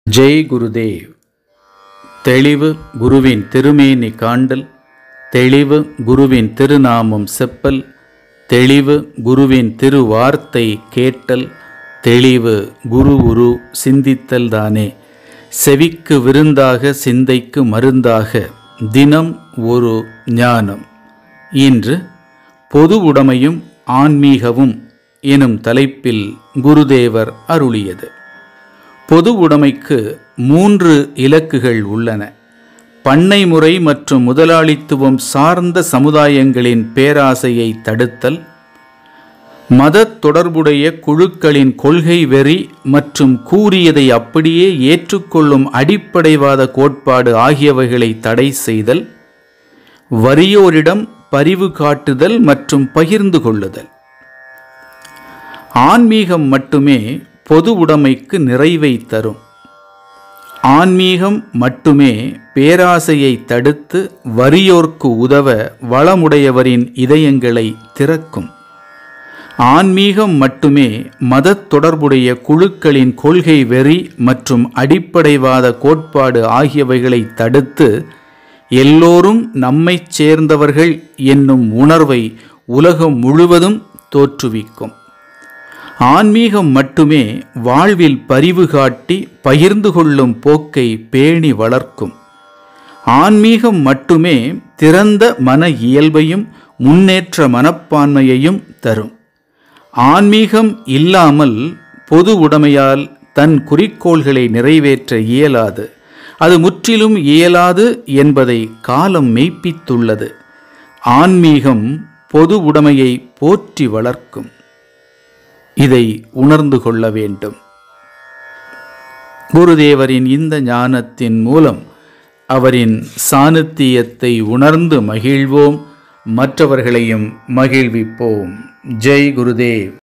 ஜெய் குருதேவ் தெளிவு குருவின் திருமேனி காண்டல் தெளிவு குருவின் திருநாமம் செப்பல் தெளிவு குருவின் திருவார்த்தை கேட்டல் தெளிவு குரு உரு சிந்தித்தல் தானே செவிக்கு விருந்தாக சிந்தைக்கு மருந்தாக தினம் ஒரு ஞானம் இன்று பொது உடைமையும் ஆன்மீகமும் எனும் தலைப்பில் குருதேவர் அருளியது பொது உடைமைக்கு மூன்று இலக்குகள் உள்ளன பண்ணை முறை மற்றும் முதலாளித்துவம் சார்ந்த சமுதாயங்களின் பேராசையை தடுத்தல் மதத் தொடர்புடைய குழுக்களின் கொள்கை வெறி மற்றும் கூறியதை அப்படியே ஏற்றுக்கொள்ளும் அடிப்படைவாத கோட்பாடு ஆகியவைகளை தடை செய்தல் வறியோரிடம் பரிவு காட்டுதல் மற்றும் பகிர்ந்து கொள்ளுதல் ஆன்மீகம் மட்டுமே பொது உடைமைக்கு நிறைவை தரும் ஆன்மீகம் மட்டுமே பேராசையை தடுத்து வறியோர்க்கு உதவ வளமுடையவரின் இதயங்களை திறக்கும் ஆன்மீகம் மட்டுமே மதத் தொடர்புடைய குழுக்களின் கொள்கை வெறி மற்றும் அடிப்படைவாத கோட்பாடு ஆகியவைகளை தடுத்து எல்லோரும் நம்மைச் சேர்ந்தவர்கள் என்னும் உணர்வை உலகம் முழுவதும் தோற்றுவிக்கும் ஆன்மீகம் மட்டுமே வாழ்வில் பரிவு காட்டி பகிர்ந்து கொள்ளும் போக்கை பேணி வளர்க்கும் ஆன்மீகம் மட்டுமே திறந்த மன இயல்பையும் முன்னேற்ற மனப்பான்மையையும் தரும் ஆன்மீகம் இல்லாமல் பொது உடைமையால் தன் குறிக்கோள்களை நிறைவேற்ற இயலாது அது முற்றிலும் இயலாது என்பதை காலம் மெய்ப்பித்துள்ளது ஆன்மீகம் பொது உடைமையை போற்றி வளர்க்கும் இதை உணர்ந்து கொள்ள வேண்டும் குருதேவரின் இந்த ஞானத்தின் மூலம் அவரின் சாநித்தியத்தை உணர்ந்து மகிழ்வோம் மற்றவர்களையும் மகிழ்விப்போம் ஜெய் குருதேவ்